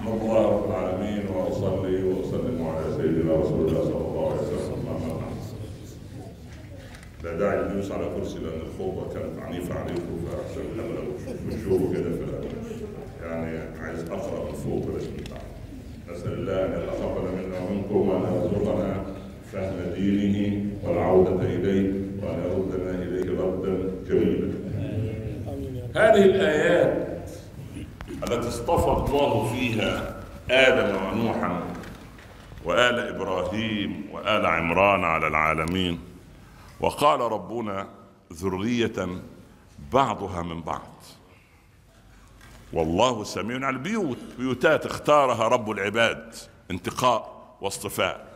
احمد الله رب العالمين واصلي واسلم على سيدنا رسول الله صلى الله عليه وسلم أما بعد. لا داعي للجلوس على كرسي لان الخطبه كانت عنيفه عليكم فاحسن لما لو بتشوفوا كده في يعني عايز اقرا من فوق بلاش من تحت. نسال الله ان يتقبل منا ومنكم وان يرزقنا فهم دينه والعوده اليه وان يردنا اليه ردا جميلا. هذه الايات التي اصطفى الله فيها ادم ونوحا وال ابراهيم وال عمران على العالمين وقال ربنا ذريه بعضها من بعض والله سميع على البيوت بيوتات اختارها رب العباد انتقاء واصطفاء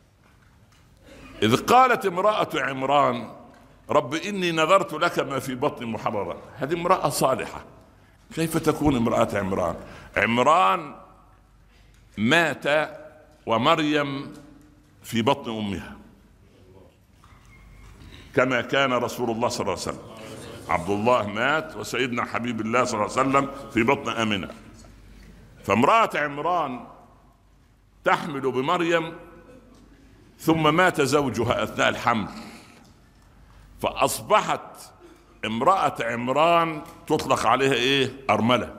اذ قالت امراه عمران رب اني نذرت لك ما في بطني محررا هذه امراه صالحه كيف تكون امراه عمران عمران مات ومريم في بطن امها كما كان رسول الله صلى الله عليه وسلم عبد الله مات وسيدنا حبيب الله صلى الله عليه وسلم في بطن امنه فامراه عمران تحمل بمريم ثم مات زوجها اثناء الحمل فاصبحت امراه عمران تطلق عليها ايه ارمله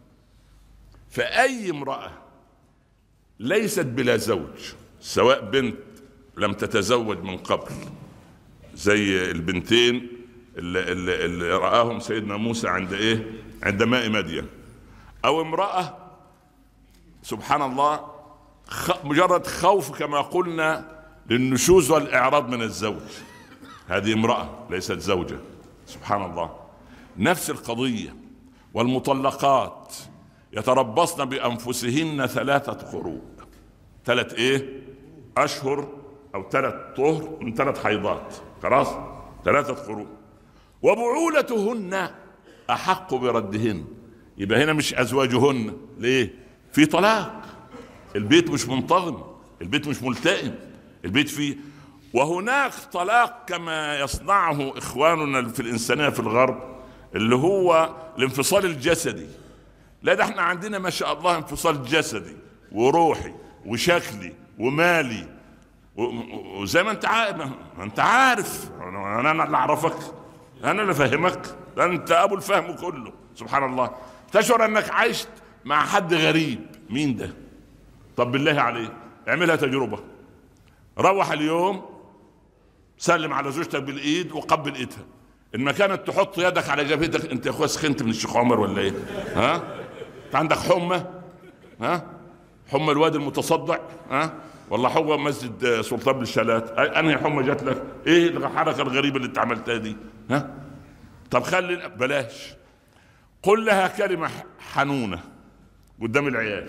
فاي امراه ليست بلا زوج سواء بنت لم تتزوج من قبل زي البنتين اللي, اللي, اللي رآهم سيدنا موسى عند ايه عند ماء مدين او امرأة سبحان الله خ... مجرد خوف كما قلنا للنشوز والإعراض من الزوج هذه امرأة ليست زوجة سبحان الله نفس القضية والمطلقات يتربصن بأنفسهن ثلاثة قروء ثلاث ايه أشهر أو ثلاث طهر من ثلاث حيضات خلاص ثلاثة قروء وبعولتهن أحق بردهن يبقى هنا مش أزواجهن ليه في طلاق البيت مش منتظم البيت مش ملتئم البيت فيه وهناك طلاق كما يصنعه إخواننا في الإنسانية في الغرب اللي هو الانفصال الجسدي لا ده احنا عندنا ما شاء الله انفصال جسدي وروحي وشكلي ومالي وزي ما انت عارف ما انت عارف انا انا اللي اعرفك انا اللي فاهمك ده انت ابو الفهم كله سبحان الله تشعر انك عشت مع حد غريب مين ده طب بالله عليك اعملها تجربه روح اليوم سلم على زوجتك بالايد وقبل ايدها ان ما كانت تحط يدك على جبهتك انت يا اخويا سخنت من الشيخ عمر ولا ايه ها انت عندك حمى ها حمى الواد المتصدع ها والله حمى مسجد سلطان بن الشلات انهي حمى جات لك ايه الحركه الغريبه اللي انت عملتها دي ها طب خلي بلاش قل لها كلمه حنونه قدام العيال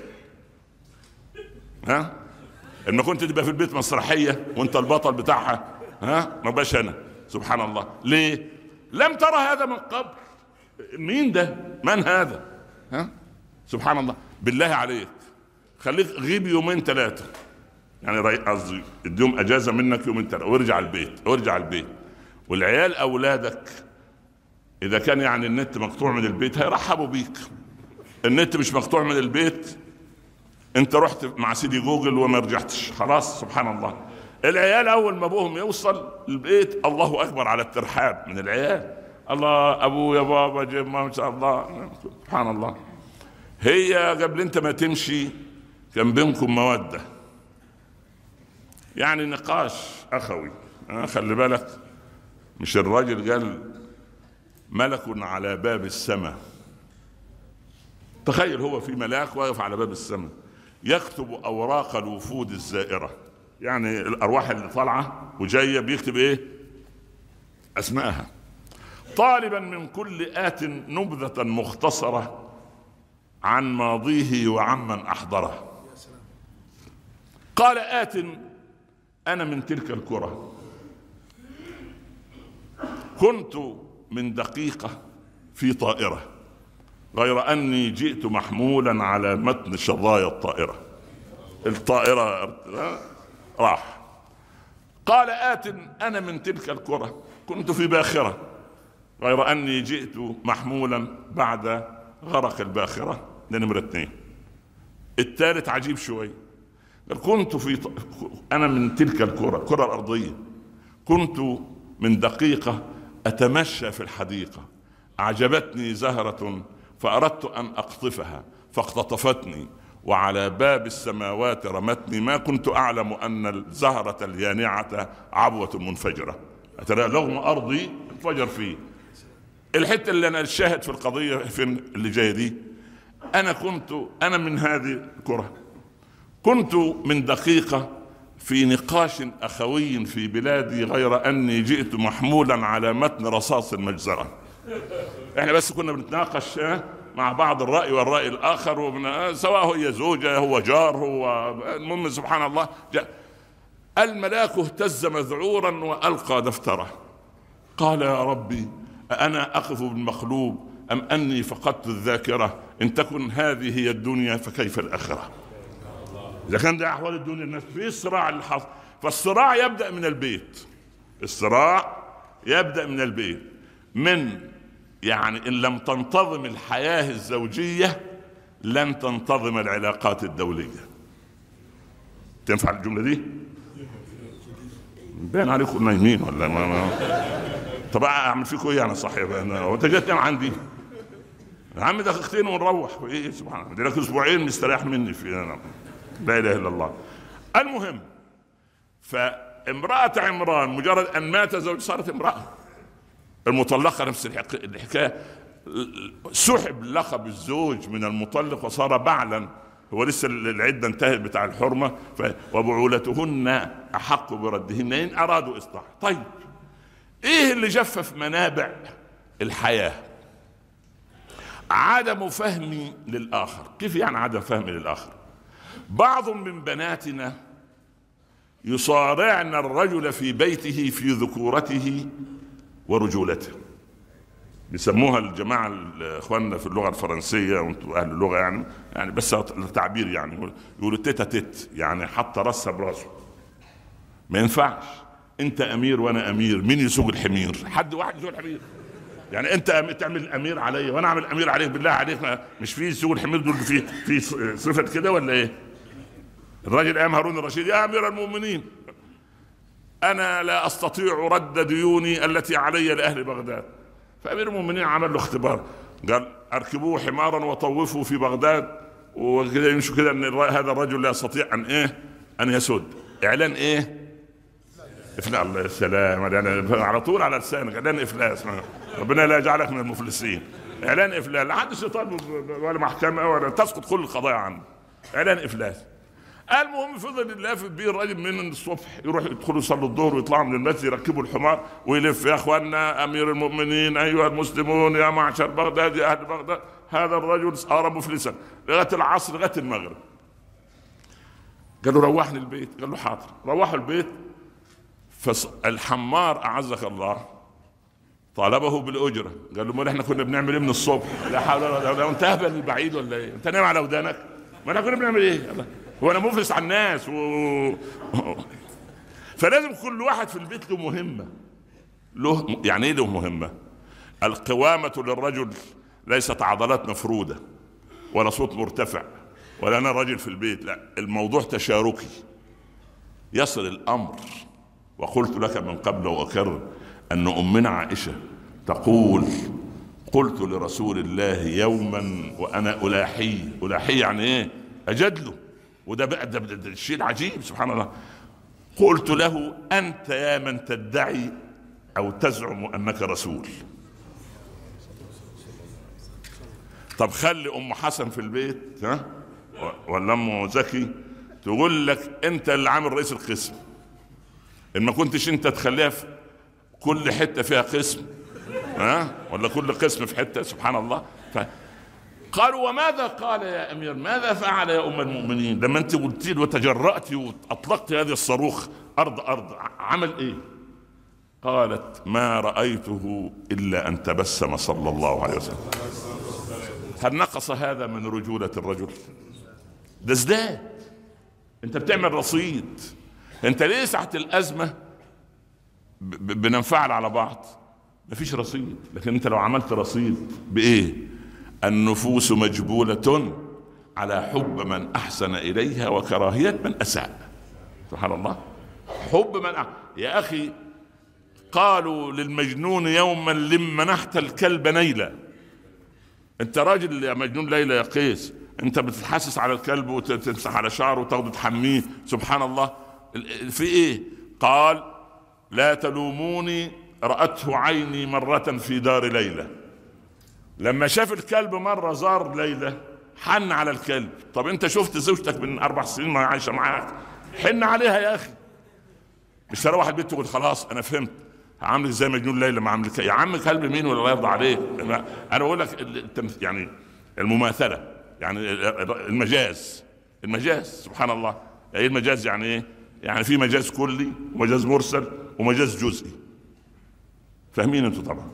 ها ان كنت تبقى في البيت مسرحيه وانت البطل بتاعها ها ما بقاش انا سبحان الله ليه لم ترى هذا من قبل مين ده من هذا ها سبحان الله بالله عليك خليك غيب يومين ثلاثه يعني قصدي اديهم اجازه منك يومين ثلاثه وارجع البيت وارجع البيت والعيال اولادك اذا كان يعني النت مقطوع من البيت هيرحبوا بيك النت مش مقطوع من البيت انت رحت مع سيدي جوجل وما رجعتش خلاص سبحان الله العيال اول ما ابوهم يوصل البيت الله اكبر على الترحاب من العيال الله ابويا بابا جيب ما شاء الله سبحان الله هي قبل انت ما تمشي كان بينكم موده يعني نقاش اخوي أه خلي بالك مش الراجل قال ملك على باب السماء تخيل هو في ملاك واقف على باب السماء يكتب اوراق الوفود الزائره يعني الارواح اللي طالعه وجايه بيكتب ايه اسماءها طالبا من كل ات نبذه مختصره عن ماضيه وعمن احضره قال ات انا من تلك الكره كنت من دقيقه في طائره غير اني جئت محمولا على متن شظايا الطائره الطائره راح قال آت أنا من تلك الكرة كنت في باخرة غير أني جئت محمولا بعد غرق الباخرة ده نمرة اثنين الثالث عجيب شوي قال كنت في ط... انا من تلك الكره الكره الارضيه كنت من دقيقه اتمشى في الحديقه اعجبتني زهره فاردت ان اقطفها فاقتطفتني وعلى باب السماوات رمتني ما كنت اعلم ان الزهره اليانعه عبوه منفجره ترى لغم ارضي انفجر فيه الحته اللي انا الشاهد في القضيه فين اللي جايه دي انا كنت انا من هذه الكره كنت من دقيقه في نقاش اخوي في بلادي غير اني جئت محمولا على متن رصاص المجزره احنا بس كنا بنتناقش مع بعض الراي والراي الاخر ومن سواء هي زوجه هو جار هو المهم سبحان الله جاء الملاك اهتز مذعورا والقى دفتره قال يا ربي أنا أقف بالمخلوب أم أني فقدت الذاكرة إن تكن هذه هي الدنيا فكيف الآخرة إذا كان ده أحوال الدنيا الناس في صراع الحظ فالصراع يبدأ من البيت الصراع يبدأ من البيت من يعني إن لم تنتظم الحياة الزوجية لن تنتظم العلاقات الدولية تنفع الجملة دي؟ باين عليكم نايمين ولا ما, ما طب اعمل فيكم ايه انا صحيح هو انت جاي تنام عندي يا عم دقيقتين ونروح ايه سبحان الله لك اسبوعين مستريح مني في أنا. لا اله الا الله المهم فامرأة عمران مجرد ان مات زوج صارت امرأة المطلقة نفس الحكاية سحب لقب الزوج من المطلق وصار بعلا هو لسه العدة انتهت بتاع الحرمة وبعولتهن أحق بردهن إن أرادوا إصلاح طيب إيه اللي جفف منابع الحياة عدم فهمي للآخر كيف يعني عدم فهمي للآخر بعض من بناتنا يصارعن الرجل في بيته في ذكورته ورجولته بيسموها الجماعه اخواننا في اللغه الفرنسيه وانتم اهل اللغه يعني يعني بس التعبير يعني يقولوا تيتا تيت يعني حط راسها براسه ما ينفعش انت امير وانا امير مين يسوق الحمير حد واحد يسوق الحمير يعني انت تعمل الامير علي وانا اعمل الامير عليك بالله عليك مش في سوق الحمير دول في في صفه كده ولا ايه الراجل ايام هارون الرشيد يا امير المؤمنين انا لا استطيع رد ديوني التي علي لاهل بغداد فامير المؤمنين عمل له اختبار قال اركبوه حمارا وطوفوا في بغداد وكذا يمشوا كذا ان هذا الرجل لا يستطيع ان ايه ان يسد اعلان ايه افلاس الله يا سلام يعني على طول على لسانك اعلان افلاس ربنا لا يجعلك من المفلسين اعلان افلاس لا حدش يطالب ولا محكمه ولا تسقط كل القضايا عنه اعلان افلاس المهم فضل يلافت بيه الراجل من الصبح يروح يدخلوا يصلوا الظهر ويطلعوا من المسجد يركبوا الحمار ويلف يا اخواننا امير المؤمنين ايها المسلمون يا معشر بغداد يا اهل بغداد هذا الرجل صار مفلسا لغايه العصر لغايه المغرب قال له روحني البيت قال له حاضر روحوا البيت فالحمار اعزك الله طالبه بالاجره قال له ما احنا كنا بنعمل ايه من الصبح لا حول ولا قوه انت اهبل البعيد ولا ايه انت نايم على ودانك ما احنا كنا بنعمل ايه الله. هو انا مفلس على الناس و... فلازم كل واحد في البيت له مهمه له يعني ايه له مهمه القوامه للرجل ليست عضلات مفروده ولا صوت مرتفع ولا انا راجل في البيت لا الموضوع تشاركي يصل الامر وقلت لك من قبل واكرر ان امنا عائشه تقول قلت لرسول الله يوما وانا الاحي الاحي يعني ايه اجدله وده بقى ده, ده, ده الشيء العجيب سبحان الله قلت له انت يا من تدعي او تزعم انك رسول طب خلي ام حسن في البيت ها ولا ام زكي تقول لك انت اللي عامل رئيس القسم ان ما كنتش انت تخليها في كل حته فيها قسم ها ولا كل قسم في حته سبحان الله ف قالوا وماذا قال يا امير ماذا فعل يا ام المؤمنين لما انت قلت له وتجرأت واطلقت هذه الصاروخ ارض ارض عمل ايه قالت ما رايته الا ان تبسم صلى الله عليه وسلم هل نقص هذا من رجوله الرجل ده ازداد انت بتعمل رصيد انت ليه ساعه الازمه بننفعل على بعض مفيش رصيد لكن انت لو عملت رصيد بايه النفوس مجبولة على حب من احسن اليها وكراهيه من اساء سبحان الله حب من أحسن. يا اخي قالوا للمجنون يوما لم منحت الكلب نيلا انت راجل يا مجنون ليلى يا قيس انت بتتحسس على الكلب وتمسح على شعره وتاخده تحميه سبحان الله في ايه قال لا تلوموني رأته عيني مرة في دار ليلى لما شاف الكلب مرة زار ليلى حن على الكلب طب انت شفت زوجتك من اربع سنين ما عايشة معاك حن عليها يا اخي مش تروح البيت تقول خلاص انا فهمت عاملك زي مجنون ليلى ما عاملك يا عم كلب مين ولا الله يرضى عليك انا بقول لك يعني المماثله يعني المجاز المجاز سبحان الله ايه المجاز يعني ايه يعني في مجاز كلي ومجاز مرسل ومجاز جزئي فاهمين انتوا طبعا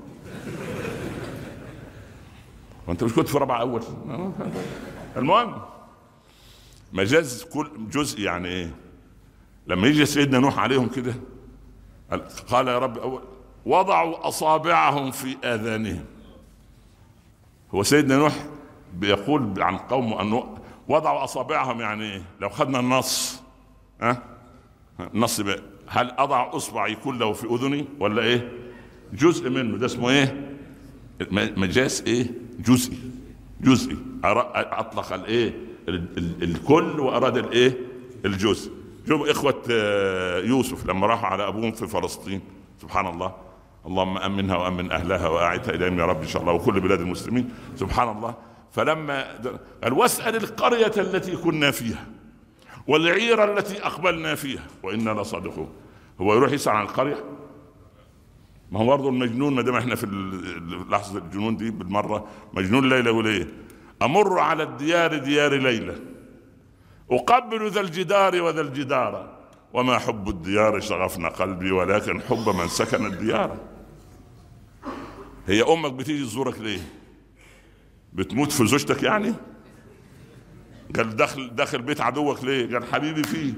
وانت مش كنت في رابعه اول المهم مجاز كل جزء يعني ايه لما يجي سيدنا نوح عليهم كده قال يا رب أول وضعوا اصابعهم في اذانهم هو سيدنا نوح بيقول عن قومه انه وضعوا اصابعهم يعني ايه لو خدنا النص ها النص بقى هل اضع اصبعي كله في اذني ولا ايه جزء منه ده اسمه ايه مجاز ايه جزئي جزئي اطلق الايه الكل واراد الايه الجزء شوف اخوه آه، يوسف لما راحوا على ابوهم في فلسطين سبحان الله اللهم امنها وامن اهلها واعدها اليهم يا رب ان شاء الله وكل بلاد المسلمين سبحان الله فلما قال واسال القريه التي كنا فيها والعير التي اقبلنا فيها وانا لصادقون هو يروح يسال عن القريه ما هو برضه المجنون ما دام احنا في لحظه الجنون دي بالمره مجنون ليلى يقول ايه؟ امر على الديار ديار ليلى اقبل ذا الجدار وذا الجدار وما حب الديار شغفنا قلبي ولكن حب من سكن الديار هي امك بتيجي تزورك ليه؟ بتموت في زوجتك يعني؟ قال داخل داخل بيت عدوك ليه؟ قال حبيبي فيه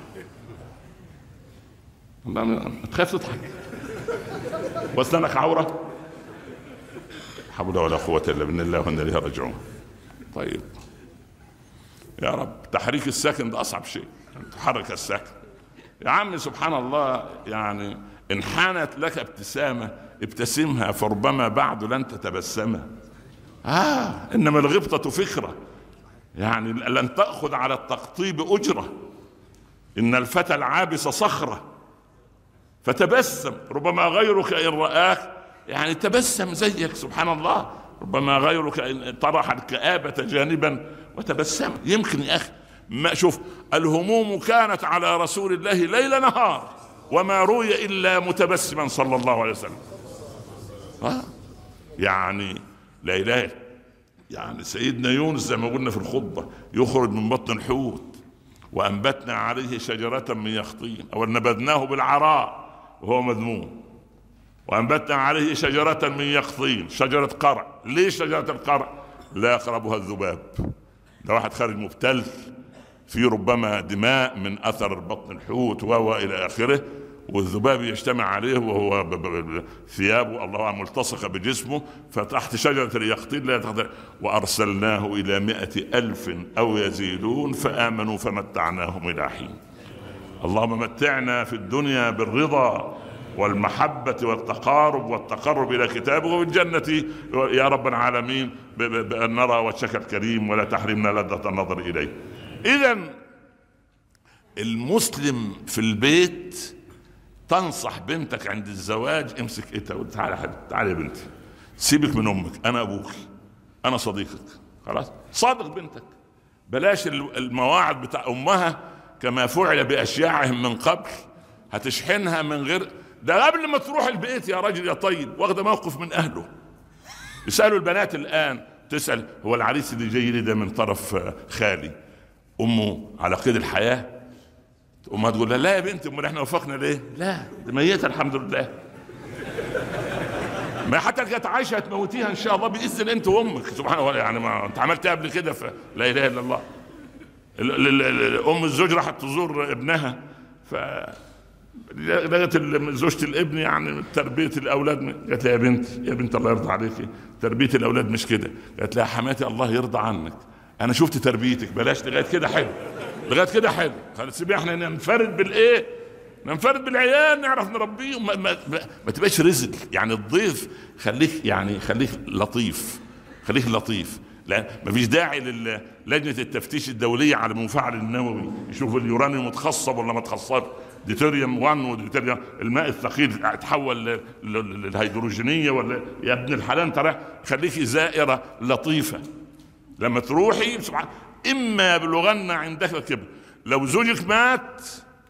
تخاف تضحك واسنانك عوره حول ولا قوه الا بالله وانا اليه راجعون طيب يا رب تحريك الساكن ده اصعب شيء تحرك الساكن يا عم سبحان الله يعني ان حانت لك ابتسامه ابتسمها فربما بعد لن تتبسم آه إنما الغبطة فكرة يعني لن تأخذ على التقطيب أجرة إن الفتى العابس صخرة فتبسم ربما غيرك إن رآك يعني تبسم زيك سبحان الله ربما غيرك إن طرح الكآبة جانبا وتبسم يمكن يا أخي ما شوف الهموم كانت على رسول الله ليل نهار وما روي إلا متبسما صلى الله عليه وسلم آه. يعني لا اله يعني سيدنا يونس زي ما قلنا في الخطبه يخرج من بطن الحوت وانبتنا عليه شجره من يقطين او نبذناه بالعراء وهو مذموم وانبتنا عليه شجره من يقطين شجره قرع ليه شجره القرع لا يقربها الذباب ده واحد خارج مبتل في ربما دماء من اثر بطن الحوت وهو الى اخره والذباب يجتمع عليه وهو ثيابه الله أعلم ملتصقة بجسمه فتحت شجرة اليقطين لا يتقدر وأرسلناه إلى مئة ألف أو يزيدون فآمنوا فمتعناهم إلى حين اللهم متعنا في الدنيا بالرضا والمحبة والتقارب والتقرب إلى كتابه والجنة يا رب العالمين بأن نرى وجهك الكريم ولا تحرمنا لذة النظر إليه إذا المسلم في البيت تنصح بنتك عند الزواج امسك ايه تقول تعالى يا حبيبي تعالى يا بنتي سيبك من امك انا ابوك انا صديقك خلاص صادق بنتك بلاش المواعظ بتاع امها كما فعل باشياعهم من قبل هتشحنها من غير ده قبل ما تروح البيت يا راجل يا طيب واخده موقف من اهله يسالوا البنات الان تسال هو العريس اللي جاي لي ده من طرف خالي امه على قيد الحياه وما تقول لها لا يا بنتي امال احنا وفقنا ليه؟ لا دي ميته الحمد لله ما حتى كانت عايشه هتموتيها ان شاء الله باذن انت وامك سبحان الله يعني ما انت عملتها قبل كده فلا اله الا الله ام الزوج راحت تزور ابنها ف لقت زوجة الابن يعني تربية الأولاد قالت لها يا بنت يا بنت الله يرضى عليك تربية الأولاد مش كده قالت لها حماتي الله يرضى عنك انا شفت تربيتك بلاش لغايه كده حلو لغايه كده حلو خلاص سيبي احنا ننفرد بالايه ننفرد بالعيال نعرف نربيهم ما, ما, ما, ما تبقاش رزق يعني الضيف خليك يعني خليك لطيف خليك لطيف لا مفيش داعي للجنه التفتيش الدوليه على المفاعل النووي يشوف اليورانيوم متخصب ولا ما تخصب ديتوريوم 1 وديتوريوم الماء الثقيل تحول للهيدروجينيه ولا يا ابن الحلال ترى خليك زائره لطيفه لما تروحي سبحان اما يبلغن عندك كبر لو زوجك مات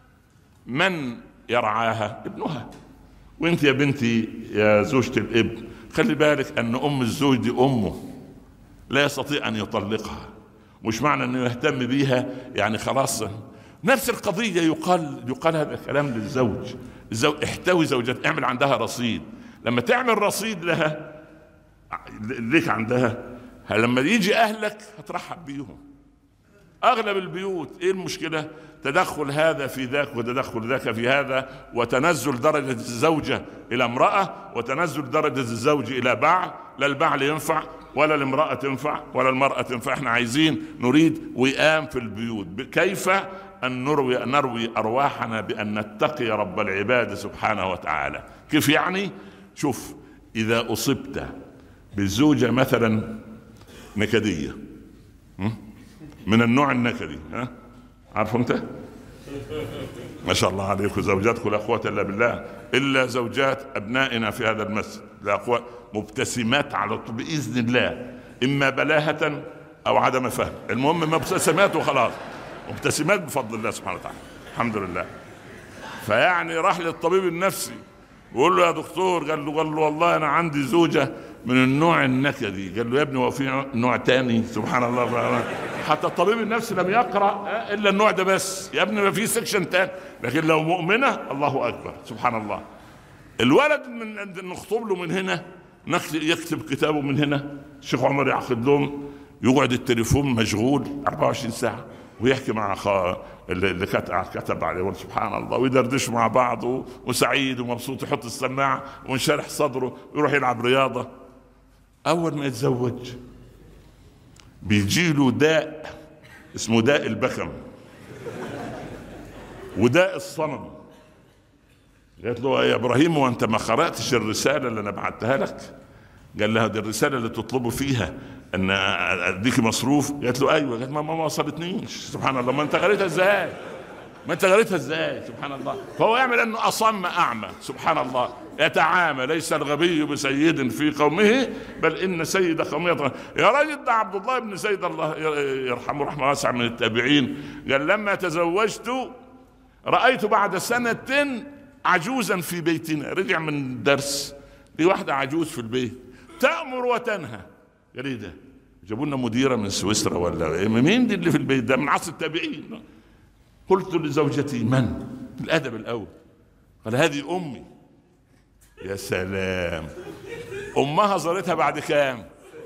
من يرعاها ابنها وانت يا بنتي يا زوجة الابن خلي بالك ان ام الزوج دي امه لا يستطيع ان يطلقها مش معنى انه يهتم بيها يعني خلاص نفس القضية يقال يقال هذا الكلام للزوج الزوج احتوي زوجتك اعمل عندها رصيد لما تعمل رصيد لها ليك عندها لما يجي اهلك هترحب بيهم اغلب البيوت ايه المشكله تدخل هذا في ذاك وتدخل ذاك في هذا وتنزل درجة الزوجة إلى امرأة وتنزل درجة الزوج إلى بعل لا البعل ينفع ولا الامرأة تنفع ولا المرأة تنفع احنا عايزين نريد وئام في البيوت كيف أن نروي نروي أرواحنا بأن نتقي رب العباد سبحانه وتعالى كيف يعني شوف إذا أصبت بزوجة مثلا نكدية من النوع النكدي ها عارف انت ما شاء الله عليكم زوجاتكم لا قوة إلا بالله إلا زوجات أبنائنا في هذا المسجد لا قوة مبتسمات على طول بإذن الله إما بلاهة أو عدم فهم المهم مبتسمات وخلاص مبتسمات بفضل الله سبحانه وتعالى الحمد لله فيعني راح للطبيب النفسي ويقول له يا دكتور قال له قال له والله انا عندي زوجه من النوع النكدي قال له يا ابني هو في نوع تاني سبحان الله حتى الطبيب النفسي لم يقرا الا النوع ده بس يا ابني ما في سكشن تاني لكن لو مؤمنه الله اكبر سبحان الله الولد من نخطب له من هنا يكتب كتابه من هنا الشيخ عمر يعقد لهم يقعد التليفون مشغول 24 ساعه ويحكي مع أخاه اللي كتب عليه سبحان الله ويدردشوا مع بعض وسعيد ومبسوط يحط السماعه وانشرح صدره ويروح يلعب رياضه اول ما يتزوج بيجي له داء اسمه داء البكم وداء الصنم قالت له يا ابراهيم وانت ما قراتش الرساله اللي انا بعتها لك قال لها دي الرساله اللي تطلبوا فيها ان اديك مصروف قالت له ايوه قالت ما ما وصلتنيش سبحان الله ما انت قريتها ازاي ما انت قريتها ازاي سبحان الله فهو يعمل انه اصم اعمى سبحان الله يتعامى ليس الغبي بسيد في قومه بل ان سيد قومه يا راجل ده عبد الله بن سيد الله يرحمه رحمه واسعه من التابعين قال لما تزوجت رايت بعد سنه عجوزا في بيتنا رجع من درس في واحده عجوز في البيت تامر وتنهى قال ايه ده جابوا لنا مديره من سويسرا ولا إيه؟ مين دي اللي في البيت ده من عصر التابعين قلت لزوجتي من الادب الاول قال هذه امي يا سلام امها زارتها بعد كام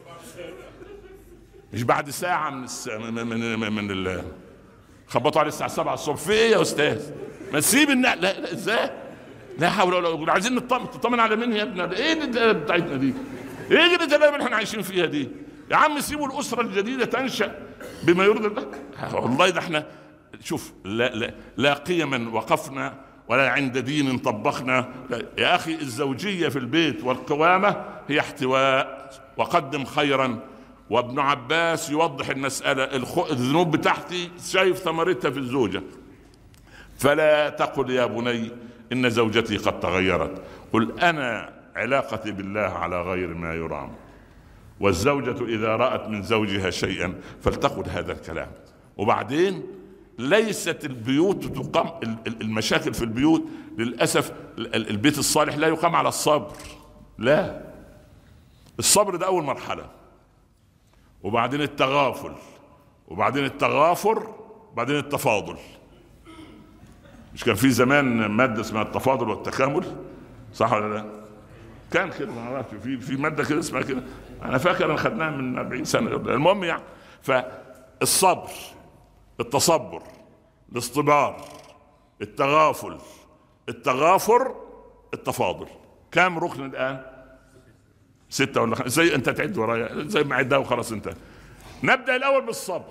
مش بعد ساعة من الس... من من من, من ال... خبطوا على الساعة 7 الصبح في ايه يا استاذ؟ ما تسيب النقل لا, لا ازاي؟ لا حول ولا قوة عايزين نطمن تطمن على مين يا ابني؟ ايه اللي بتاعتنا دي؟ ايه التجارب اللي احنا عايشين فيها دي يا عم سيبوا الاسره الجديده تنشا بما يرضي الله والله ده احنا شوف لا لا لا قيما وقفنا ولا عند دين طبخنا يا اخي الزوجيه في البيت والقوامه هي احتواء وقدم خيرا وابن عباس يوضح المساله الذنوب بتاعتي شايف ثمرتها في الزوجه فلا تقل يا بني ان زوجتي قد تغيرت قل انا علاقتي بالله على غير ما يرام والزوجة إذا رأت من زوجها شيئا فلتقل هذا الكلام وبعدين ليست البيوت تقام المشاكل في البيوت للأسف البيت الصالح لا يقام على الصبر لا الصبر ده أول مرحلة وبعدين التغافل وبعدين التغافر وبعدين التفاضل مش كان في زمان مادة اسمها التفاضل والتكامل صح ولا لا؟ كان كده ما اعرفش في في ماده كده اسمها كده انا فاكر انا خدناها من 40 سنه المهم يعني فالصبر التصبر الاصطبار التغافل التغافر التفاضل كم ركن الان ستة ولا خمسة زي انت تعد ورايا زي ما عدها وخلاص انت نبدا الاول بالصبر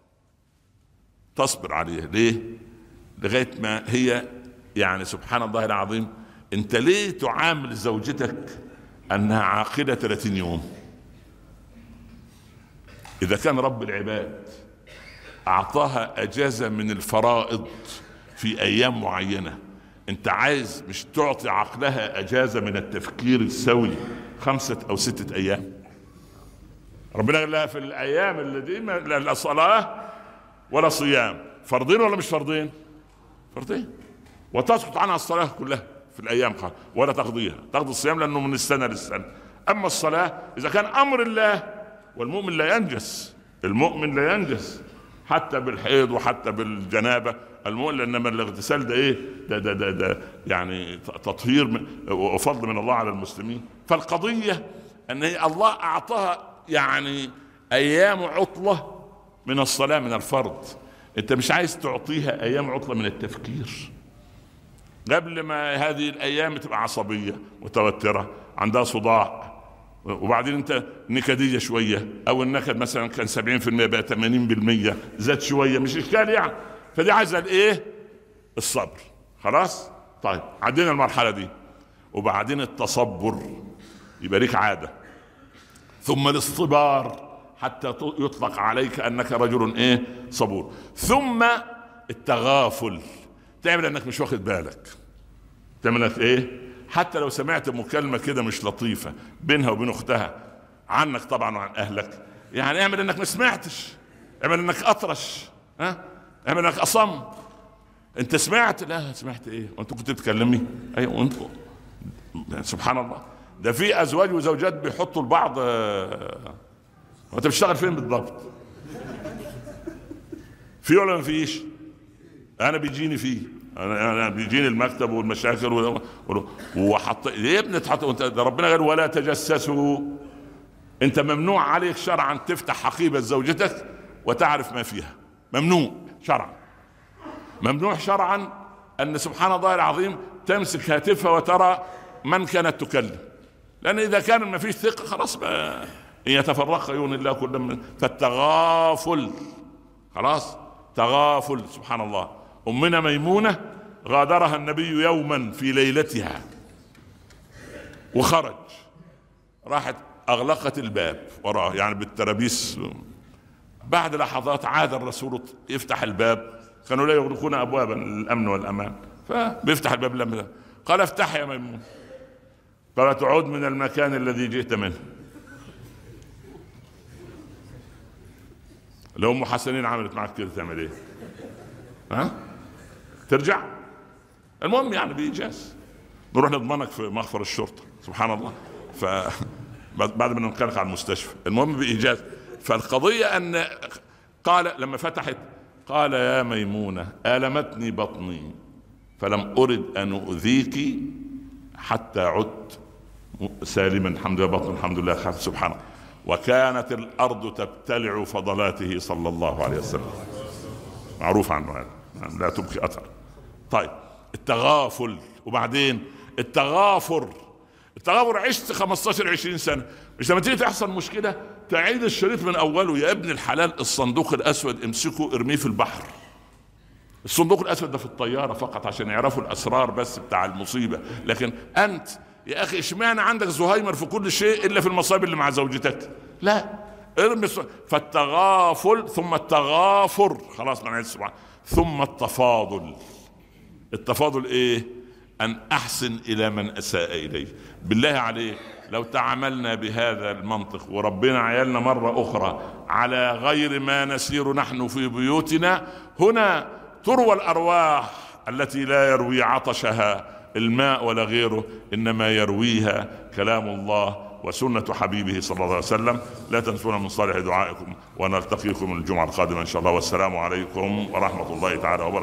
تصبر عليه ليه لغايه ما هي يعني سبحان الله العظيم انت ليه تعامل زوجتك انها عاقله 30 يوم اذا كان رب العباد اعطاها اجازه من الفرائض في ايام معينه انت عايز مش تعطي عقلها اجازه من التفكير السوي خمسه او سته ايام ربنا قال لها في الايام اللي دي لا صلاه ولا صيام فرضين ولا مش فرضين فرضين وتسقط عنها الصلاه كلها في الايام خالص ولا تقضيها تقضي الصيام لانه من السنه للسنه اما الصلاه اذا كان امر الله والمؤمن لا ينجس المؤمن لا ينجس حتى بالحيض وحتى بالجنابه المؤمن انما الاغتسال ده ايه ده ده ده, ده يعني تطهير وفضل من الله على المسلمين فالقضيه ان الله اعطاها يعني ايام عطله من الصلاه من الفرض انت مش عايز تعطيها ايام عطله من التفكير قبل ما هذه الايام تبقى عصبيه متوتره عندها صداع وبعدين انت نكديه شويه او النكد مثلا كان 70% بقى 80% زاد شويه مش اشكال يعني فدي عايزه الايه؟ الصبر خلاص؟ طيب عدينا المرحله دي وبعدين التصبر يبقى ليك عاده ثم الاصطبار حتى يطلق عليك انك رجل ايه؟ صبور ثم التغافل تعمل انك مش واخد بالك تعمل انك ايه؟ حتى لو سمعت مكالمه كده مش لطيفه بينها وبين اختها عنك طبعا وعن اهلك يعني اعمل انك ما سمعتش اعمل انك اطرش ها اعمل انك اصم انت سمعت لا سمعت ايه وانت كنت تتكلمي ايوه وانت سبحان الله ده في ازواج وزوجات بيحطوا لبعض وانت بتشتغل فين بالضبط في ولا ما فيش انا بيجيني فيه انا انا بيجيني المكتب والمشاكل وحط ليه يا ابني تحط وانت ده ربنا قال ولا تجسسوا انت ممنوع عليك شرعا تفتح حقيبه زوجتك وتعرف ما فيها ممنوع شرعا ممنوع شرعا ان سبحان الله العظيم تمسك هاتفها وترى من كانت تكلم لان اذا كان ما فيش ثقه خلاص ما ان يتفرق عيون الله كل من فالتغافل خلاص تغافل سبحان الله امنا ميمونه غادرها النبي يوما في ليلتها وخرج راحت اغلقت الباب وراه يعني بالترابيس بعد لحظات عاد الرسول يفتح الباب كانوا لا يغلقون ابوابا للامن والامان فبيفتح الباب لما قال افتح يا ميمون قال تعود من المكان الذي جئت منه لو ام حسنين عملت معك كده تعمل ايه؟ ها؟ ترجع المهم يعني بايجاز نروح نضمنك في مخفر الشرطه سبحان الله ف بعد ما ننقلك على المستشفى المهم بايجاز فالقضيه ان قال لما فتحت قال يا ميمونه المتني بطني فلم ارد ان اؤذيك حتى عدت سالما الحمد لله بطن الحمد لله سبحان الله وكانت الارض تبتلع فضلاته صلى الله عليه وسلم معروف عنه هذا لا تبقي اثر طيب التغافل وبعدين التغافر التغافر عشت 15 20 سنه مش لما تيجي تحصل مشكله تعيد الشريط من اوله يا ابن الحلال الصندوق الاسود امسكه ارميه في البحر الصندوق الاسود ده في الطياره فقط عشان يعرفوا الاسرار بس بتاع المصيبه لكن انت يا اخي اشمعنى عندك زهايمر في كل شيء الا في المصائب اللي مع زوجتك لا ارمي فالتغافل ثم التغافر خلاص معنى ثم التفاضل التفاضل ايه ان احسن الى من اساء اليه بالله عليك لو تعاملنا بهذا المنطق وربنا عيالنا مرة أخرى على غير ما نسير نحن في بيوتنا هنا تروى الأرواح التي لا يروي عطشها الماء ولا غيره إنما يرويها كلام الله وسنة حبيبه صلى الله عليه وسلم لا تنسونا من صالح دعائكم ونلتقيكم الجمعة القادمة إن شاء الله والسلام عليكم ورحمة الله تعالى وبركاته